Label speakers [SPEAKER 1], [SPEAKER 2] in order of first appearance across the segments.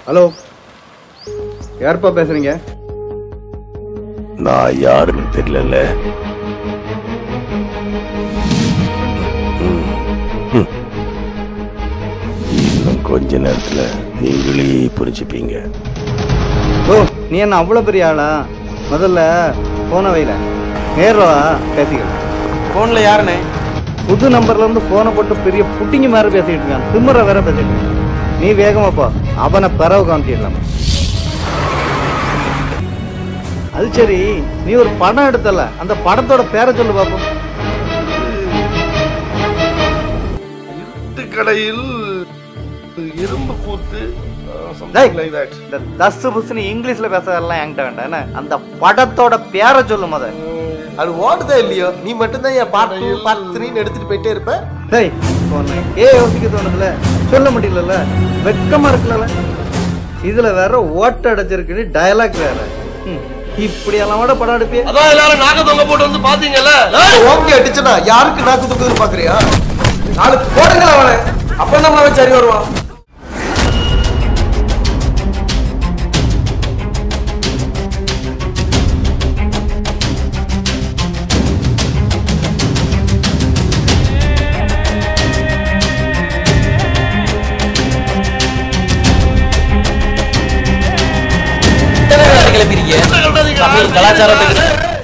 [SPEAKER 1] Hello யாருப்பா பேசுறீங்க
[SPEAKER 2] நான் யாருன்னு தெரியல இன்னும் கொஞ்ச நேரத்துல நீங்களே புரிஞ்சுப்பீங்க
[SPEAKER 1] ஓ நீ என்ன அவ்வளோ பெரிய ஆளா முதல்ல போனை வைல நேரில் வா பேசிக்கலாம்
[SPEAKER 3] ஃபோன்ல யாருண்ணே
[SPEAKER 1] புது நம்பர்ல இருந்து போனை போட்டு பெரிய புட்டிங்க மாதிரி பேசிட்டு இருக்கான் திமுற வேற பேசிட்டு இருக்கான். நீ வேகமா போ அவனை பிறவு காமிச்சிடலாம் அது சரி நீ ஒரு படம் எடுத்தல அந்த படத்தோட பேரை சொல்லு பாப்போம்
[SPEAKER 2] கடையில் இரும்பு கூத்து
[SPEAKER 1] டேய், இந்த தஸ் புஸ்னு இங்கிலீஷ்ல பேசுறதெல்லாம் என்கிட்ட வேண்டாம் என்ன? அந்த படத்தோட பேரை சொல்லு முத
[SPEAKER 3] அது ஓடுதா இல்லையோ நீ மட்டும்தான் என் பார்ட் டூ பார்ட் த்ரீன்னு எடுத்துட்டு போயிட்டே இருப்ப
[SPEAKER 1] டேய் உன்னை ஏ யோசிக்க தோணுதுல சொல்ல முடியலல்ல வெட்கமா இருக்குல்ல இதுல வேற ஓட்ட அடைச்சிருக்கு டயலாக் வேற ம், இப்படியெல்லாம் கூட படம் எடுப்பிய
[SPEAKER 3] அதான் எல்லாரும் நாக தொங்க போட்டு வந்து பாத்தீங்கல்ல ஓகே அடிச்சனா யாருக்கு நாக்கு தொங்குதுன்னு பாக்குறியா நாளைக்கு போடுங்களா அவனை அப்ப நம்ம அவன் சரி வருவான் கிளம்பிருக்கீங்க தமிழ் கலாச்சாரத்துக்கு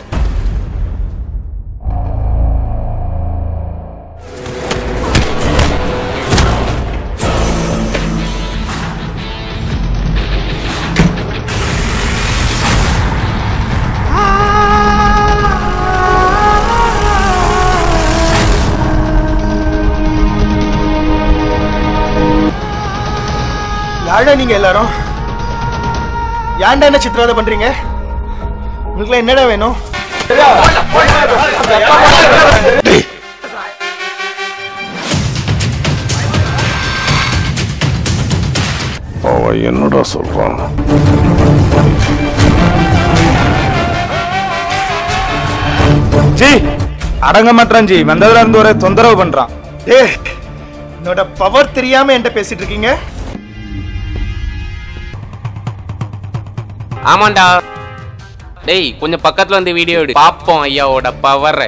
[SPEAKER 3] யாரா நீங்க எல்லாரும் ஏன்டா என்ன சித்திரவதை பண்றீங்க உங்களுக்கு என்னடா வேணும்
[SPEAKER 2] அவன் என்னடா சொல்றான்
[SPEAKER 4] ஜி அடங்க மாட்டான் ஜி வந்ததுல இருந்து ஒரே தொந்தரவு பண்றான்
[SPEAKER 3] ஏ என்னோட பவர் தெரியாம என்கிட்ட பேசிட்டு இருக்கீங்க
[SPEAKER 5] ஆமாண்டா டேய் கொஞ்சம் பக்கத்துல வந்து வீடியோ எடு பாப்போம் ஐயாவோட பவர்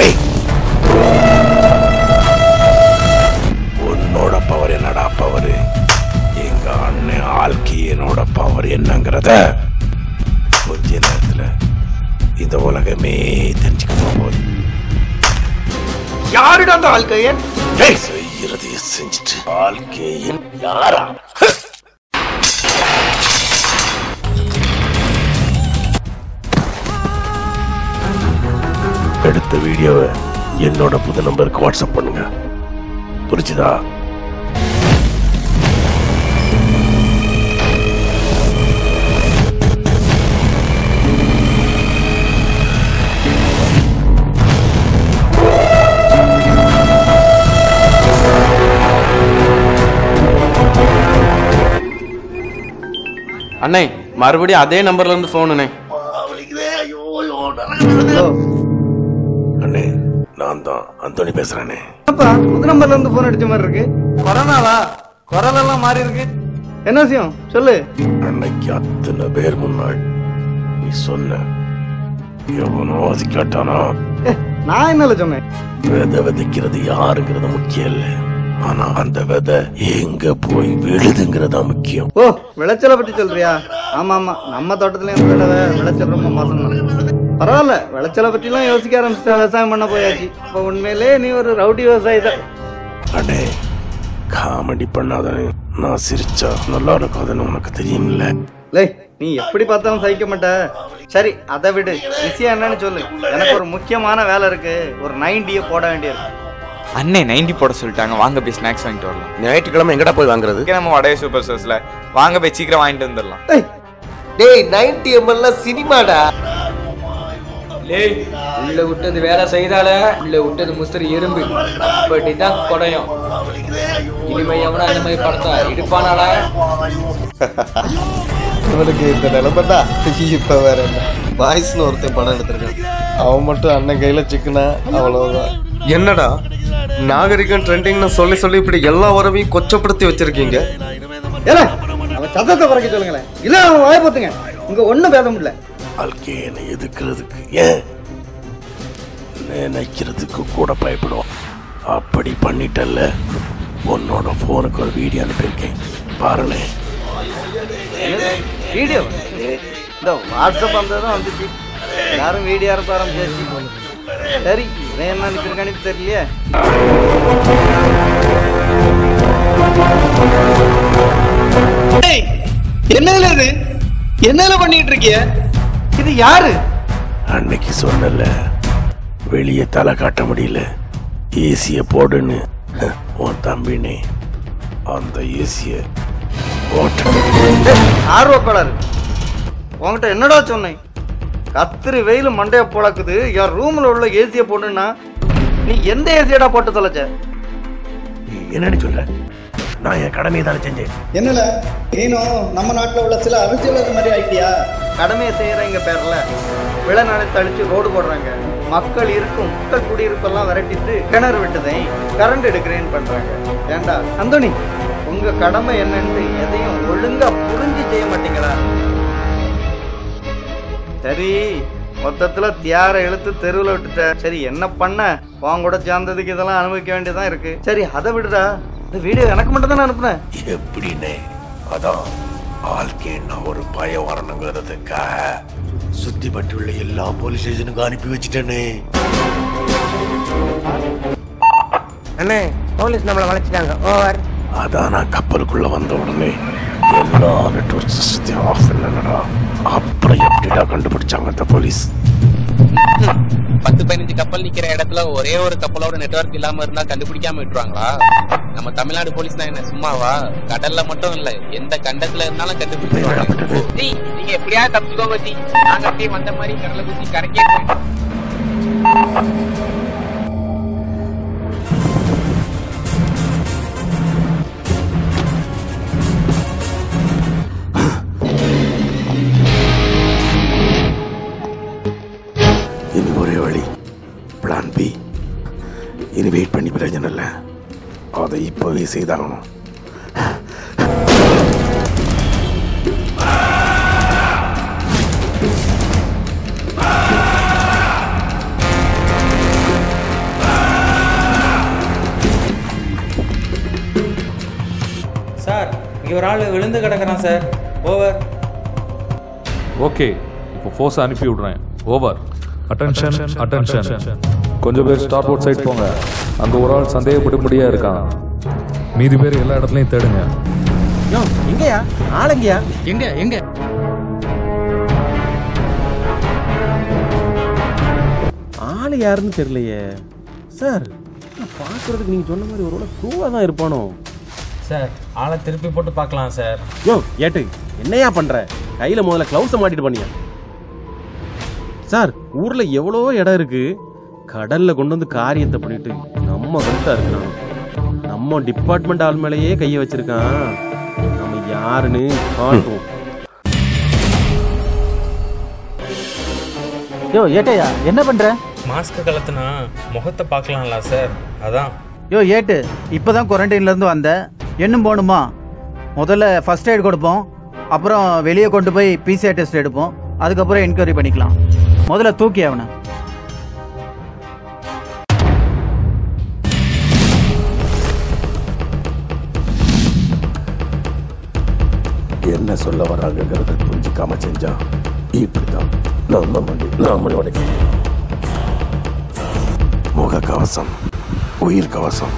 [SPEAKER 2] உன்னோட பவர் என்னடா பவர் எங்க அண்ணன் ஆள்கி என்னோட பவர் என்னங்கிறத கொஞ்ச நேரத்துல இந்த உலகமே தெரிஞ்சுக்க போகுது
[SPEAKER 3] யாருடா அந்த ஆள்கையன்
[SPEAKER 2] செய்யறதையும் செஞ்சுட்டு ஆள்கேயின் யாரா எடுத்த வீடியோவை என்னோட புது நம்பருக்கு வாட்ஸ்அப் பண்ணுங்க புரிச்சுதா
[SPEAKER 5] அண்ணே மறுபடியும் அதே நம்பர்ல இருந்து போனுண்ணே
[SPEAKER 1] ஹலோ
[SPEAKER 2] அண்ணே நான் தான் அந்தோனி பேசுறேனே
[SPEAKER 1] அப்பா புது நம்பர்ல இருந்து போன் அடிச்ச மாதிரி இருக்கு கொரோனாவா குரல் எல்லாம் மாறி இருக்கு என்ன விஷயம் சொல்லு
[SPEAKER 2] அன்னைக்கு அத்தனை பேர் முன்னாடி நீ சொன்ன எவனோ அது கேட்டானா
[SPEAKER 1] ஏ, நான் என்னல சொன்னேன்
[SPEAKER 2] விதை விதைக்கிறது யாருங்கிறது முக்கியம் இல்ல ஆனா அந்த விதை எங்க போய் விழுதுங்கிறதா முக்கியம்
[SPEAKER 1] ஓ விளைச்சலை பத்தி சொல்றியா ஆமா ஆமா நம்ம தோட்டத்துலயும் விளை விளைச்சல் ரொம்ப மோசம் தான் பரவாயில்ல விளைச்சலை பத்தி எல்லாம் யோசிக்க ஆரம்பிச்சு விவசாயம் பண்ண போயாச்சு இப்ப உண்மையிலே நீ ஒரு ரவுடி விவசாயி தான்
[SPEAKER 2] அடே காமெடி பண்ணாதனே நான் சிரிச்சா நல்லா இருக்காதுன்னு உனக்கு தெரியும்ல
[SPEAKER 1] லே நீ எப்படி பார்த்தாலும் சகிக்க மாட்ட சரி அதை விடு விஷயம் என்னன்னு சொல்லு எனக்கு ஒரு முக்கியமான வேலை இருக்கு ஒரு நைன்டியை போட வேண்டியிருக்கு
[SPEAKER 6] அண்ணே நைன்டி போட சொல்லிட்டாங்க வாங்க போய் ஸ்நாக்ஸ் வாங்கிட்டு வரலாம்
[SPEAKER 2] ஞாயிற்றுக்கிழமை எங்கடா போய் வாங்குறது
[SPEAKER 6] இங்க நம்ம வடைய சூப்பர் ஸ்டோர்ஸ்ல வாங்க போய் சீக்கிரம் வாங்கிட்டு வந்துடலாம்
[SPEAKER 1] ஏய்,
[SPEAKER 3] டேய் நைன்டி எம்எல்ல சினிமாடா
[SPEAKER 7] லேய் உள்ள விட்டது வேலை செய்தால உள்ள விட்டது முஸ்திரி எறும்பு அப்படிதான் குடையும் இனிமே எவனா இந்த மாதிரி படத்தா இடுப்பானாடா
[SPEAKER 3] இவனுக்கு இந்த நிலைமைடா இப்ப வேற என்ன பாய்ஸ்னு ஒருத்தன் படம் எடுத்திருக்கான் அவன் மட்டும் அண்ணன் கையில சிக்கனா அவ்வளவுதான் என்னடா நாகரிகம் ட்ரெண்டிங்னு சொல்லி சொல்லி இப்படி எல்லா உறவையும் கொச்சப்படுத்தி வச்சிருக்கீங்க
[SPEAKER 1] ஏலே, அவன் சத்தத்தை குறைக்க சொல்லுங்களேன் இல்ல அவன் வாய பார்த்துங்க இங்க ஒண்ணும் பேச முடியல
[SPEAKER 2] வாழ்க்கையை எதுக்குறதுக்கு ஏன் நினைக்கிறதுக்கு கூட பயப்படுவோம் அப்படி பண்ணிட்டல்ல உன்னோட போனுக்கு ஒரு வீடியோ அனுப்பியிருக்கேன் பாருங்களேன்
[SPEAKER 1] வீடியோ இந்த வாட்ஸ்அப் வந்ததும் வந்துச்சு எல்லாரும் வீடியோ அனுப்ப ஆரம்பிச்சாச்சு சரி இவன் என்ன அனுப்பியிருக்கான்னு தெரியலையே என்னல இது என்னல பண்ணிட்டு இருக்கிய இது யாரு
[SPEAKER 2] அன்னைக்கு சொன்னல வெளியே தலை காட்ட முடியல ஏசிய போடுன்னு ஹ, உன் தம்பினே அந்த ஏசிய ஓட்ட
[SPEAKER 1] ஆர்வ கோளாறு உன்கிட்ட என்னடா சொன்னேன் கத்திரி வெயில் மண்டைய புழக்குது என் ரூம்ல உள்ள ஏசிய போட்டுன்னா நீ எந்த ஏசியடா போட்டு தொலைச்ச
[SPEAKER 2] என்னன்னு சொல்ற நான் என் கடமையை தானே செஞ்சேன்
[SPEAKER 8] என்னல நீனும் நம்ம நாட்டுல உள்ள சில அரசியலர் மாதிரி ஆயிட்டியா
[SPEAKER 1] கடமையை செய்யறவங்க பேர்ல விளநடை தழிச்சு ரோடு போடுறாங்க மக்கள் இருக்கும் மக்கள் குடியிருப்பெல்லாம் விரட்டிட்டு கிணறு விட்டுதேன் கரண்ட் எடுக்கிறேன்னு பண்றாங்க ஏண்டா அந்தோனி உங்க கடமை என்னன்னு எதையும் ஒழுங்கா புரிஞ்சு செய்ய மாட்டீங்களா சரி மொத்தத்துல தியார இழுத்து தெருவில் விட்டுட்ட சரி என்ன பண்ண உன் கூட சேர்ந்ததுக்கு இதெல்லாம் அனுபவிக்க வேண்டியதான் இருக்கு சரி அதை விடுடா இந்த வீடியோ எனக்கு மட்டும் தானே அனுப்புனேன்
[SPEAKER 2] எப்படின்னே அதான் வாழ்க்கை நான் ஒரு பயம் வரணுங்கிறதுக்காக சுத்தி பட்டுள்ள எல்லா போலீஸ் ஸ்டேஷனுக்கும் அனுப்பி வச்சுட்டேனே
[SPEAKER 9] அண்ணே போலீஸ் நம்மளை வளைச்சிட்டாங்க ஓவர்
[SPEAKER 2] அதான் நான் கப்பலுக்குள்ள வந்த உடனே எல்லா நெட்ஒர்க் சிஸ்டத்தையும் ஆஃப் பண்ணலடா அப்புறம் எப்படிடா கண்டுபிடிச்சாங்க அந்த போலீஸ்
[SPEAKER 5] பத்து பதினஞ்சு கப்பல் நிக்கிற இடத்துல ஒரே ஒரு கப்பலோட நெட்வொர்க் இல்லாம இருந்தா கண்டுபிடிக்காம விட்டுருவாங்களா நம்ம தமிழ்நாடு போலீஸ்னா என்ன சும்மாவா கடல்ல மட்டும் இல்ல எந்த கண்டத்துல இருந்தாலும் கண்டுபிடிச்சிருவாங்க ஜி, நீங்க எப்படியா தப்பிச்சுக்கோங்க ஜி நாங்க அப்படியே வந்த மாதிரி கடலை குத்தி கரைக்கே போயிட்டோம்
[SPEAKER 2] இனி ஒரே வழி பிளான் பி இனி வெயிட் பண்ணி பிரயோஜனம் இல்லை அதை இப்போவே செய்தாகணும்
[SPEAKER 10] சார் இங்கே ஒரு ஆள் விழுந்து கிடக்குறான் சார் ஓவர்
[SPEAKER 11] ஓகே இப்போ ஃபோர்ஸ் அனுப்பி விடுறேன் ஓவர் அட்டென்ஷன் அட்டென்ஷன் கொஞ்சம் பேர் ஸ்டாப் அவுட் சைட் போங்க அங்கே ஒரு ஆள் சந்தேகப்படும்படியா இருக்கான் மீதி பேர் எல்லா இடத்துலையும் தேடுங்க
[SPEAKER 9] யோ எங்கயா ஆளுங்கயா எங்க எங்க ஆளு யாருன்னு தெரியலையே சார் பார்க்கறதுக்கு நீங்க சொன்ன மாதிரி ஒரு க்ரூவாக தான் இருப்பானோ
[SPEAKER 10] சார் ஆளை திருப்பி போட்டு பார்க்கலாம் சார்
[SPEAKER 9] யோ ஏட்டு என்னையா பண்ற கையில முதல்ல கிளவுஸை மாட்டிட்டு பண்ணியா சார் ஊர்ல எவ்வளோ இடம் இருக்கு கடல்ல கொண்டு வந்து காரியத்தை பண்ணிட்டு நம்ம கருத்தா இருக்கான் நம்ம டிபார்ட்மெண்ட் ஆள் மேலேயே கையை வச்சிருக்கான் நம்ம யாருன்னு காட்டுவோம்
[SPEAKER 12] யோ ஏட்டையா என்ன பண்ற
[SPEAKER 10] மாஸ்க் கலத்துனா முகத்தை பார்க்கலாம்ல சார் அதான்
[SPEAKER 12] யோ ஏட்டு இப்பதான் குவாரண்டைன்ல இருந்து வந்தேன் இன்னும் போகணுமா முதல்ல ஃபர்ஸ்ட் எய்ட் கொடுப்போம் அப்புறம் வெளியே கொண்டு போய் பிசிஆர் டெஸ்ட் எடுப்போம் அதுக்கப்புறம் என்கொயரி பண்ணிக்கலாம் முதல்ல தூக்கி அவனை
[SPEAKER 2] என்ன சொல்ல வராங்கிறத புரிஞ்சுக்காம செஞ்சா இப்படிதான் நம்ம மண்டி நம்மளோட முக கவசம் உயிர் கவசம்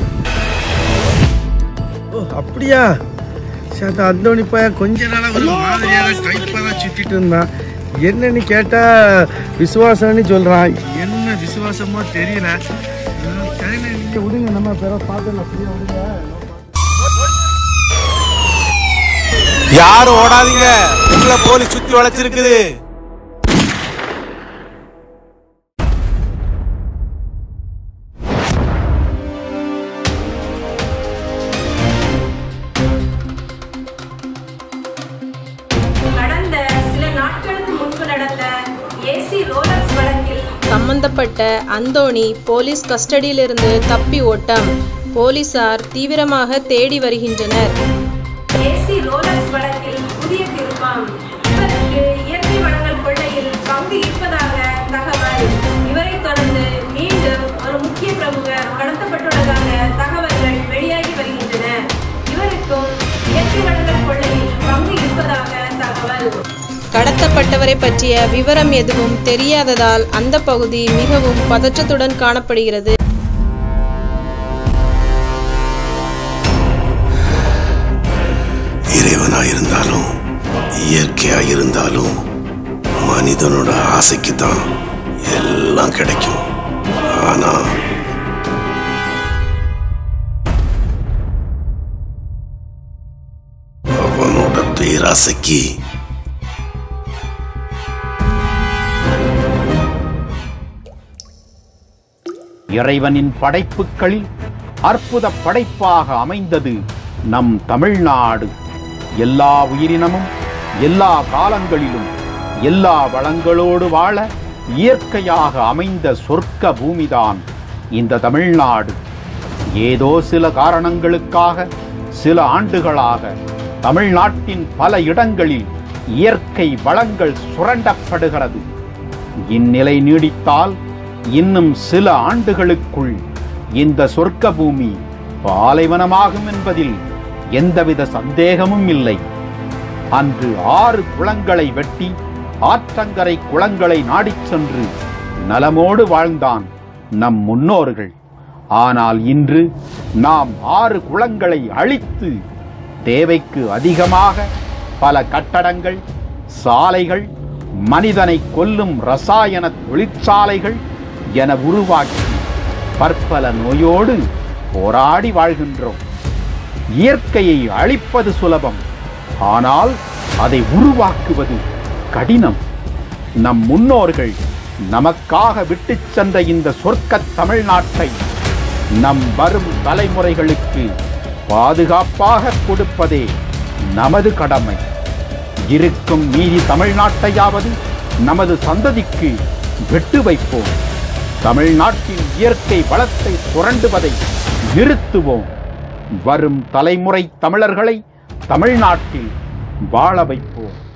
[SPEAKER 3] ஓ அப்படியா சேட்டா அந்தோணி பையன் கொஞ்ச நாளா ஒரு மாதிரியான டைப்பாக தான் சுத்திட்டு இருந்தான் என்னன்னு கேட்டா விசுவாசம்னு சொல்றான் என்ன விசுவாசமோ தெரியல அஹ் சரி, நீங்க விடுங்க நம்ம பிற பார்த்துலாம் ஃப்ரீயா விடுங்க
[SPEAKER 13] யாரும் ஓடாதீங்க உங்களை போலீஸ் சுத்தி வளைச்சிருக்குது
[SPEAKER 14] கடந்த சில நாட்களுக்கு முன்பு நடந்த ஏசி ரோலக்ஸ் வழக்கில்
[SPEAKER 15] சம்பந்தப்பட்ட அந்தோணி போலீஸ் கஸ்டடியிலிருந்து தப்பி ஓட்டம் போலீசார் தீவிரமாக தேடி வருகின்றனர்
[SPEAKER 14] ஏசி ரோலக்ஸ் வழக்கில்
[SPEAKER 15] கடத்தப்பட்டவரை பற்றிய விவரம் எதுவும் தெரியாததால் அந்த பகுதி மிகவும் பதற்றத்துடன் காணப்படுகிறது
[SPEAKER 2] இறைவனா இருந்தாலும் இயற்கையா இருந்தாலும் மனிதனோட ஆசைக்கு தான் எல்லாம் கிடைக்கும் ஆனா அவனோட பேராசைக்கு
[SPEAKER 16] இறைவனின் படைப்புகளில் அற்புத படைப்பாக அமைந்தது நம் தமிழ்நாடு எல்லா உயிரினமும் எல்லா காலங்களிலும் எல்லா வளங்களோடு வாழ இயற்கையாக அமைந்த சொர்க்க பூமிதான் இந்த தமிழ்நாடு ஏதோ சில காரணங்களுக்காக சில ஆண்டுகளாக தமிழ்நாட்டின் பல இடங்களில் இயற்கை வளங்கள் சுரண்டப்படுகிறது இந்நிலை நீடித்தால் இன்னும் சில ஆண்டுகளுக்குள் இந்த சொர்க்க பூமி பாலைவனமாகும் என்பதில் எந்தவித சந்தேகமும் இல்லை அன்று ஆறு குளங்களை வெட்டி ஆற்றங்கரை குளங்களை நாடிச் சென்று நலமோடு வாழ்ந்தான் நம் முன்னோர்கள் ஆனால் இன்று நாம் ஆறு குளங்களை அழித்து தேவைக்கு அதிகமாக பல கட்டடங்கள் சாலைகள் மனிதனை கொல்லும் ரசாயன தொழிற்சாலைகள் என உருவாக்கி பற்பல நோயோடு போராடி வாழ்கின்றோம் இயற்கையை அழிப்பது சுலபம் ஆனால் அதை உருவாக்குவது கடினம் நம் முன்னோர்கள் நமக்காக விட்டுச் சென்ற இந்த சொர்க்க தமிழ்நாட்டை நம் வரும் தலைமுறைகளுக்கு பாதுகாப்பாக கொடுப்பதே நமது கடமை இருக்கும் மீதி தமிழ்நாட்டையாவது நமது சந்ததிக்கு விட்டு வைப்போம் தமிழ்நாட்டின் இயற்கை வளத்தை சுரண்டுவதை நிறுத்துவோம் வரும் தலைமுறை தமிழர்களை தமிழ்நாட்டில் வாழ வைப்போம்